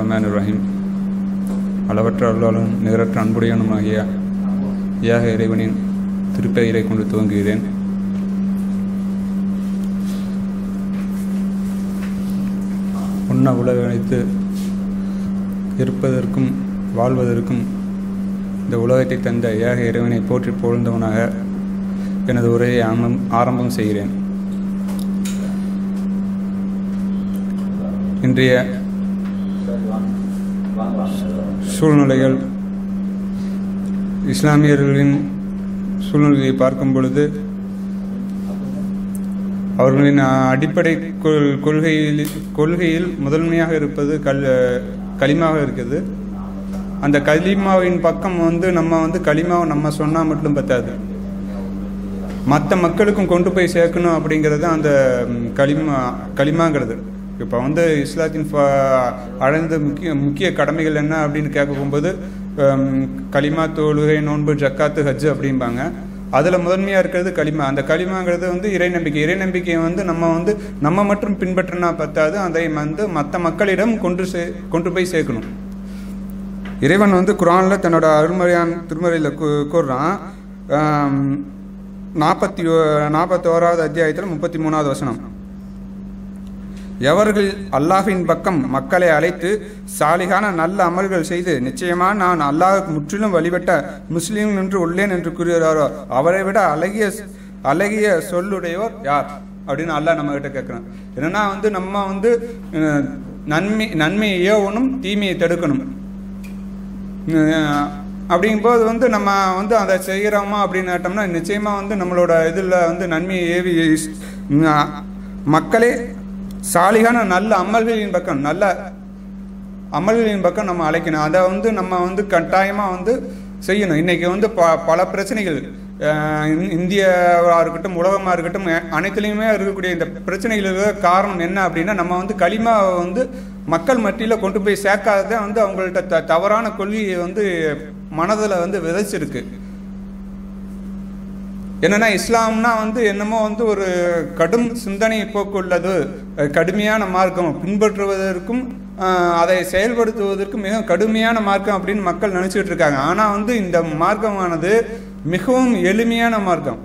ரஹ்மான் ரஹீம் அளவற்ற அருளாலும் நிகரற்ற அன்புடையனுமாகிய ஏக இறைவனின் திருப்பெயரை கொண்டு துவங்குகிறேன் உண்ண உலகனைத்து இருப்பதற்கும் வாழ்வதற்கும் இந்த உலகத்தை தந்த ஏக இறைவனை போற்றி புகழ்ந்தவனாக எனது உரையை ஆரம்பம் ஆரம்பம் செய்கிறேன் இன்றைய சூழ்நிலைகள் இஸ்லாமியர்களின் சூழ்நிலையை பார்க்கும் பொழுது அவர்களின் அடிப்படை கொள்- கொள்கையில் கொள்கையில் முதன்மையாக இருப்பது கல் களிமாவாக இருக்குது அந்த களிமாவின் பக்கம் வந்து நம்ம வந்து களிமாவை நம்ம சொன்னால் மட்டும் பத்தாது மற்ற மக்களுக்கும் கொண்டு போய் சேர்க்கணும் அப்படிங்கிறது அந்த ம், களிமா களிமாங்கிறது இப்போ வந்து இஸ்லாத்தின் ஃப- அடைந்த முக்கிய முக்கிய கடமைகள் என்ன அப்படின்னு கேட்க போகும்போது ம், களிமா தொழுகை நோன்பு ஜக்காத்து ஹஜ்ஜு அப்படிம்பாங்க அதில் முதன்மையாக இருக்கிறது களிமா அந்த களிமாங்கிறது வந்து இறை நம்பிக்கை இறை நம்பிக்கையை வந்து நம்ம வந்து நம்ம மட்டும் பின்பற்றினா பத்தாது அதை வந்து மற்ற மக்களிடம் கொண்டு சே கொண்டு போய் சேர்க்கணும் இறைவன் வந்து குரானில் தன்னோட அருள்மறையான் திருமறையில் கூறுறான் நாற்பத்தி நாற்பத்தி ஓராவது அத்தியாயத்தில் முப்பத்தி மூணாவது வசனம் எவர்கள் அல்லாஹ்வின் பக்கம் மக்களை அழைத்து சாலிகான நல்ல அமல்கள் செய்து நிச்சயமா நான் அல்லாஹ்வுக்கு முற்றிலும் வழிபட்ட முஸ்லீம் என்று உள்ளேன் என்று கூறுகிறாரோ அவரை விட அழகிய அழகிய சொல்லுடையோர் யார் அப்படின்னு அல்லாஹ் நம்ம கிட்ட கேட்குறான் என்னன்னா வந்து நம்ம வந்து அஹ், நன்மை நன்மையை ஏவணும் தீமையை தடுக்கணும் அஹ் அப்படிங்கும்போது வந்து நம்ம வந்து அதை செய்கிறோமா அப்படின்னு கேட்டோம்னா நிச்சயமாக வந்து நம்மளோட இதில் வந்து நன்மையை ஏவி அஹ் மக்களே சாலிகான நல்ல அமல்களின் பக்கம் நல்ல அமல்களின் பக்கம் நம்ம அழைக்கணும் அதை வந்து நம்ம வந்து கட்டாயமாக வந்து செய்யணும் இன்னைக்கு வந்து ப பல பிரச்சனைகள் அஹ் இந்- இந்தியாவாக இருக்கட்டும் உலகமாக இருக்கட்டும் அ- அனைத்துலேயுமே இருக்கக்கூடிய இந்த பிரச்சனைகளுக்கு காரணம் என்ன அப்படின்னா நம்ம வந்து களிமாவை வந்து மக்கள் மத்தியில் கொண்டு போய் சேர்க்காததே வந்து அவங்கள்ட்ட த தவறான கொள்கையை வந்து மனதில் வந்து விதைச்சிருக்கு என்னன்னா இஸ்லாம்னா வந்து என்னமோ வந்து ஒரு கடும் சிந்தனை போக்கு உள்ளது அஹ் கடுமையான மார்க்கம் பின்பற்றுவதற்கும் அஹ், அதை செயல்படுத்துவதற்கும் மிக கடுமையான மார்க்கம் அப்படின்னு மக்கள் நினைச்சிட்டு இருக்காங்க ஆனா வந்து இந்த மார்க்கமானது மிகவும் எளிமையான மார்க்கம்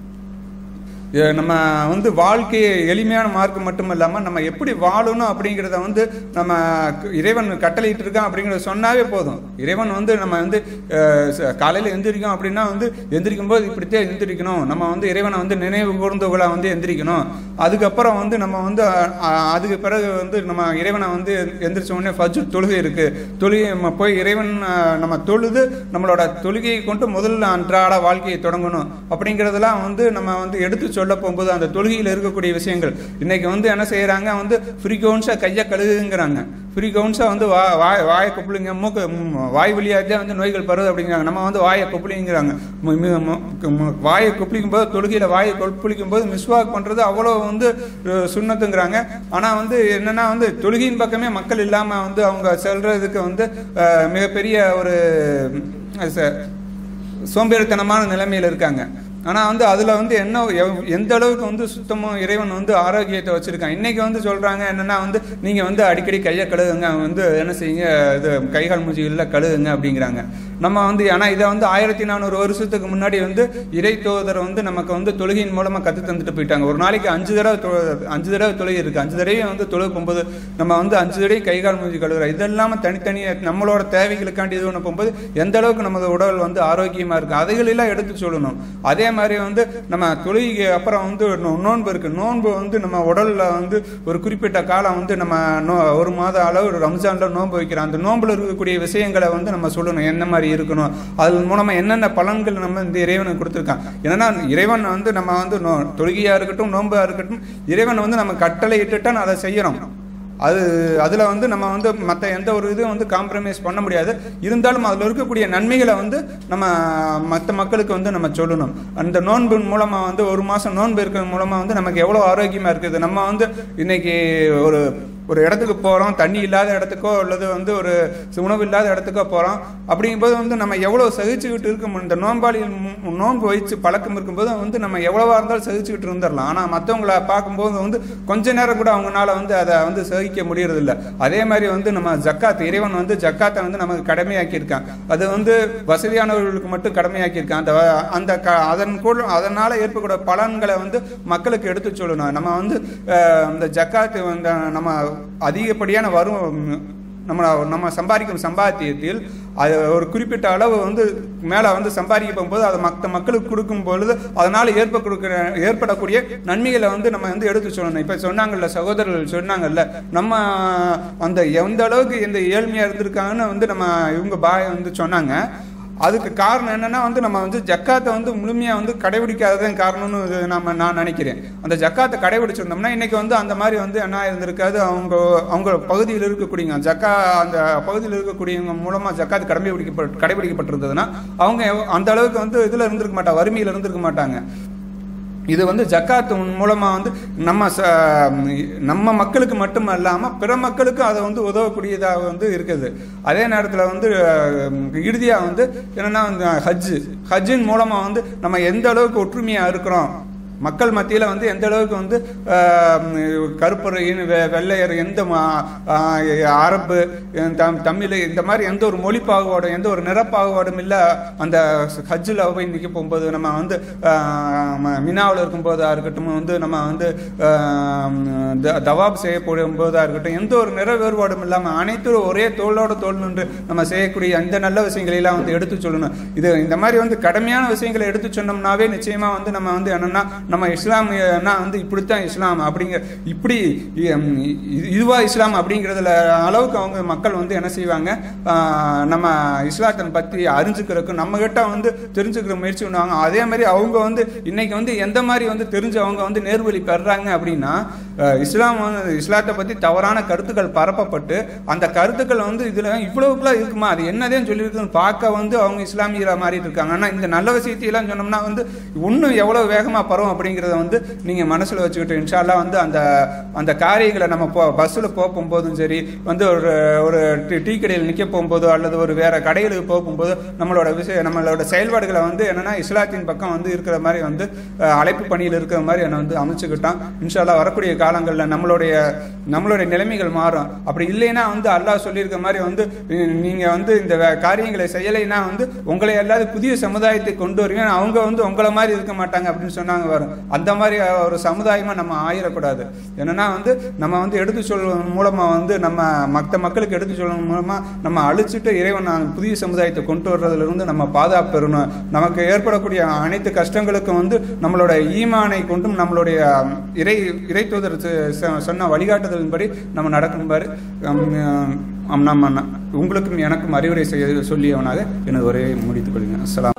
எ- நம்ம வந்து வாழ்க்கையை எளிமையான மார்க்கம் மட்டும் இல்லாமல் நம்ம எப்படி வாழணும் அப்படிங்கிறத வந்து நம்ம க- இறைவன் கட்டளையிட்டு இருக்கான் அப்படிங்கிறத சொன்னாவே போதும் இறைவன் வந்து நம்ம வந்து அஹ், ச- காலையில எந்திரிக்கும் அப்படின்னா வந்து எந்திரிக்கும் போது இப்படித்தான் எந்திரிக்கணும் நம்ம வந்து இறைவனை வந்து நினைவு கூர்ந்தவர்களாக வந்து எந்திரிக்கணும் அதுக்கப்புறம் வந்து நம்ம வந்து அ- அ- அதுக்கு பிறகு வந்து நம்ம இறைவனை வந்து எந்திரிச்ச உடனே ஃபஜ்ர் தொழுகை இருக்கு தொழுகை நம்ம போய் இறைவன் அஹ், நம்ம தொழுது நம்மளோட தொழுகையை கொண்டு முதல்ல அன்றாட வாழ்க்கையை தொடங்கணும் அப்படிங்கிறதெல்லாம் வந்து நம்ம வந்து எடுத்து சொல்ல போகும்போது அந்த தொழுகையில் இருக்கக்கூடிய விஷயங்கள் இன்னைக்கு வந்து என்ன செய்யறாங்க வந்து ஃப்ரீ கவுன்ஸா கையை கழுகுங்கிறாங்க ஃப்ரீ கவுன்ஸா வந்து வா வாய் வாயை கொப்பளிங்க மூக்கு ம், வாய் வழியாக வந்து நோய்கள் பருவது அப்படிங்கிறாங்க நம்ம வந்து வாயை கொப்பளிங்கிறாங்க மு- மு- மு- மு- வாயை கொப்பளிக்கும் போது தொழுகையில் வாயை கொப்பளிக்கும் போது மிஸ்வாக் பண்றது அவ்வளோ வந்து அஹ், சுண்ணத்துங்கிறாங்க ஆனா வந்து என்னன்னா வந்து தொழுகையின் பக்கமே மக்கள் இல்லாம வந்து அவங்க செல்றதுக்கு வந்து அஹ், மிகப்பெரிய ஒரு அஹ், ச- சோம்பேறித்தனமான நிலைமையில இருக்காங்க ஆனா வந்து அதுல வந்து என்ன எவ்- எந்த அளவுக்கு வந்து சுத்தமும் இறைவன் வந்து ஆரோக்கியத்தை வச்சிருக்கான் இன்னைக்கு வந்து சொல்றாங்க என்னன்னா வந்து நீங்க வந்து அடிக்கடி கையை கழுகுங்க வந்து என்ன செய்யுங்க இது கைகால் மூச்சிகள்ல கழுகுங்க அப்படிங்கிறாங்க நம்ம வந்து ஆனா இதை வந்து ஆயிரத்தி நானூறு வருஷத்துக்கு முன்னாடி வந்து இறை தோதர் வந்து நமக்கு வந்து தொழுகையின் மூலமா கத்து தந்துட்டு போயிட்டாங்க ஒரு நாளைக்கு அஞ்சு தடவை தொழு- அஞ்சு தடவை தொழுகை இருக்கு அஞ்சு தடவை வந்து தொழுகை போகும்போது நம்ம வந்து அஞ்சு தடவை கைகால் மூஞ்சி கழுவுறோம் இது இல்லாம தனித்தனியா நம்மளோட தேவைகளுக்காண்டி இது ஒன்று போகும்போது எந்த அளவுக்கு நமது உடல் வந்து ஆரோக்கியமா இருக்கு அதைகளெல்லாம் எடுத்து சொல்லணும் அதே மாதிரி வந்து நம்ம தொழுகைக்கு அப்புறம் வந்து நோ- நோன்பு இருக்கு நோன்பு வந்து நம்ம உடல்ல வந்து ஒரு குறிப்பிட்ட காலம் வந்து நம்ம நோ ஒரு மாத அளவு ரம்ஜான்ல நோன்பு வைக்கிறோம் அந்த நோன்புல இருக்கக்கூடிய விஷயங்களை வந்து நம்ம சொல்லணும் என்ன மாதிரி இருக்கணும் அதன் மூலமா என்னென்ன பலன்கள் நம்ம இந்த இறைவனுக்கு கொடுத்துருக்கான் என்னன்னா இறைவன் வந்து நம்ம வந்து நோ தொழுகையா இருக்கட்டும் நோன்பா இருக்கட்டும் இறைவன் வந்து நம்ம கட்டளை இட்டுட்டா அதை செய்யறோம் அது அதில் வந்து நம்ம வந்து மற்ற எந்த ஒரு இதுவும் வந்து காம்ப்ரமைஸ் பண்ண முடியாது இருந்தாலும் அதில் இருக்கக்கூடிய நன்மைகளை வந்து நம்ம மற்ற மக்களுக்கு வந்து நம்ம சொல்லணும் அந்த நோன்பு மூலமாக வந்து ஒரு மாதம் நோன்பு இருக்கிறது மூலமாக வந்து நமக்கு எவ்வளோ ஆரோக்கியமாக இருக்குது நம்ம வந்து இன்னைக்கு ஒரு ஒரு இடத்துக்கு போகிறோம் தண்ணி இல்லாத இடத்துக்கோ அல்லது வந்து ஒரு உணவு இல்லாத இடத்துக்கோ போகிறோம் அப்படிங்கும்போது வந்து நம்ம எவ்வளோ சகிச்சுக்கிட்டு இருக்க இந்த நோம்பாளிகள் மு- நோன்பு வச்சு பழக்கம் இருக்கும்போது வந்து நம்ம எவ்வளவா இருந்தாலும் சகிச்சுக்கிட்டு இருந்துடலாம் ஆனால் மற்றவங்கள பார்க்கும்போது வந்து கொஞ்ச நேரம் கூட அவங்களால வந்து அதை வந்து சகிக்க முடியறதில்ல அதே மாதிரி வந்து நம்ம ஜக்காத் இறைவன் வந்து ஜக்காத்தை வந்து நமக்கு கடமையாக்கியிருக்கான் அது வந்து வசதியானவர்களுக்கு மட்டும் கடமையாக்கியிருக்கான் அந்த வ- அந்த க அதன் கூட அதனால் ஏற்படக்கூடிய பலன்களை வந்து மக்களுக்கு எடுத்து சொல்லணும் நம்ம வந்து அஹ், இந்த ஜக்காத்து வந்து நம்ம அதிகப்படியான வரும் நம்ம நம்ம சம்பாதிக்கும் சம்பாத்தியத்தில் அது ஒரு குறிப்பிட்ட அளவு வந்து மேலே வந்து சம்பாதிக்க போகும்போது அதை மற்ற மக்களுக்கு கொடுக்கும் பொழுது அதனால் ஏற்ப கொடுக்கிற ஏற்படக்கூடிய நன்மைகளை வந்து நம்ம வந்து எடுத்து சொல்லணும் இப்போ சொன்னாங்கல்ல சகோதரர்கள் சொன்னாங்கல்ல நம்ம அந்த எந்த அளவுக்கு இந்த ஏழ்மையாக இருந்திருக்காங்கன்னு வந்து நம்ம இவங்க பாய் வந்து சொன்னாங்க அதுக்கு காரணம் என்னன்னா வந்து நம்ம வந்து ஜக்காத்தை வந்து முழுமையா வந்து கடைபிடிக்காததான் காரணம்னு இது நம்ம நான் நினைக்கிறேன் அந்த ஜக்காத்தை கடைபிடிச்சிருந்தோம்னா இன்னைக்கு வந்து அந்த மாதிரி வந்து என்ன இருந்திருக்காது அவங்க அவங்க பகுதியில் இருக்கக்கூடியவங்க ஜக்கா அந்த பகுதியில் இருக்கக்கூடியவங்க மூலமா ஜக்காத்து கடைபிடிக்கப்பட்டு கடைபிடிக்கப்பட்டிருந்ததுன்னா அவங்க எவ்- அந்த அளவுக்கு வந்து இதுல இருந்திருக்க மாட்டாங்க வறுமையில இருந்திருக்க மாட்டாங்க இது வந்து ஜக்காத் மூலமா வந்து நம்ம ச- நம்ம மக்களுக்கு மட்டும் இல்லாம பிற மக்களுக்கும் அதை வந்து உதவக்கூடியதாக வந்து இருக்குது அதே நேரத்தில் வந்து அஹ், இறுதியா வந்து என்னன்னா வந்து ஹஜ்ஜு ஹஜ்ஜின் மூலமா வந்து நம்ம எந்த அளவுக்கு ஒற்றுமையா இருக்கிறோம் மக்கள் மத்தியில் வந்து எந்த அளவுக்கு வந்து ஆஹ், கருப்பர் இன- வெ- வெள்ளையர் எந்த மா- ஆஹ், அரபு தம்- தமிழ் இந்த மாதிரி எந்த ஒரு மொழி பாகுபாடும் எந்த ஒரு நிறப்பாகுபாடும் இல்லை அந்த ஹஜ்ஜில் போய் நிற்க போகும்போது நம்ம வந்து மினாவில் இருக்கும்போதா இருக்கட்டும் வந்து நம்ம வந்து ஆஹ், த- தவாப் செய்யப்படும் போதா இருக்கட்டும் எந்த ஒரு நிற வேறுபாடும் இல்லாமல் அனைத்தும் ஒரே தோளோட தோல் நின்று நம்ம செய்யக்கூடிய அந்த நல்ல விஷயங்களை எல்லாம் வந்து எடுத்து சொல்லணும் இது இந்த மாதிரி வந்து கடமையான விஷயங்களை எடுத்து சொன்னோம்னாவே நிச்சயமா வந்து நம்ம வந்து என்னன்னா நம்ம இஸ்லாம்னா வந்து இப்படித்தான் இஸ்லாம் அப்படிங்கிற இப்படி ஹம், இது- இதுவா இஸ்லாம் அப்படிங்கிறதுல அளவுக்கு அவங்க மக்கள் வந்து என்ன செய்வாங்க ஆஹ், நம்ம இஸ்லாத்தை பத்தி அறிஞ்சுக்கிறதுக்கு நம்ம கிட்ட வந்து தெரிஞ்சுக்கிற முயற்சி பண்ணுவாங்க அதே மாதிரி அவங்க வந்து இன்னைக்கு வந்து எந்த மாதிரி வந்து தெரிஞ்சு அவங்க வந்து நேர்வழி பெறாங்க அப்படின்னா அஹ், இஸ்லாம் வந்து இஸ்லாத்தை பத்தி தவறான கருத்துக்கள் பரப்பப்பட்டு அந்த கருத்துக்கள் வந்து இதுல இவ்வளவுக்குலாம் இருக்குமா அது என்னதேன்னு சொல்லியிருக்குன்னு பார்க்க வந்து அவங்க இஸ்லாமியரா மாறிட்டு இருக்காங்க ஆனா இந்த நல்ல விஷயத்தையெல்லாம் சொன்னோம்னா வந்து இன்னும் எவ்வளவு வேகமா பரவும் அப்படிங்கிறத வந்து நீங்க மனசுல வச்சுக்கிட்டு இன்ஷால்லா வந்து அந்த அந்த காரியங்களை நம்ம போ பஸ்ஸில் போகும்போதும் சரி வந்து ஒரு ஒரு டீ- டீ கடையில் நிற்க போகும்போதோ அல்லது ஒரு வேற கடைகளுக்கு போகும்போது நம்மளோட விஷய நம்மளோட செயல்பாடுகளை வந்து என்னன்னா இஸ்லாத்தின் பக்கம் வந்து இருக்கிற மாதிரி வந்து அஹ், அழைப்பு பணியில் இருக்கிற மாதிரி என்னை வந்து அமைச்சுக்கிட்டான் இன்ஷால்லா வரக்கூடிய காலங்களில் நம்மளுடைய நம்மளுடைய நிலைமைகள் மாறும் அப்படி இல்லைன்னா வந்து அல்லாஹ் சொல்லியிருக்க மாதிரி வந்து நீ- நீங்க வந்து இந்த வே- காரியங்களை செய்யலைன்னா வந்து உங்களை எல்லாரும் புதிய சமுதாயத்தை கொண்டு வருவீங்க அவங்க வந்து உங்களை மாதிரி இருக்க மாட்டாங்க அப்படின்னு சொன்னாங்க வரும் அந்த மாதிரி ஒரு சமுதாயமா நம்ம ஆயிடக்கூடாது என்னன்னா வந்து நம்ம வந்து எடுத்து சொல்வதன் மூலமா வந்து நம்ம மற்ற மக்களுக்கு எடுத்து சொல்வதன் மூலமா நம்ம அழிச்சிட்டு இறைவன் நான் புதிய சமுதாயத்தை கொண்டு வர்றதுல இருந்து நம்ம பாதுகாப்பு பெறணும் நமக்கு ஏற்படக்கூடிய அனைத்து கஷ்டங்களுக்கும் வந்து நம்மளோட ஈமானை கொண்டும் நம்மளுடைய இறை இறை தூதர் சொ- சொன்ன வழிகாட்டுதலின்படி நம்ம நடக்கும்பாரு ஹம், ஹம், நம்ம உங்களுக்கும் எனக்கும் அறிவுரை செய்ய சொல்லியவனாக எனது உரையை முடித்துக் கொள்கிறேன் அஸ்ஸலாம்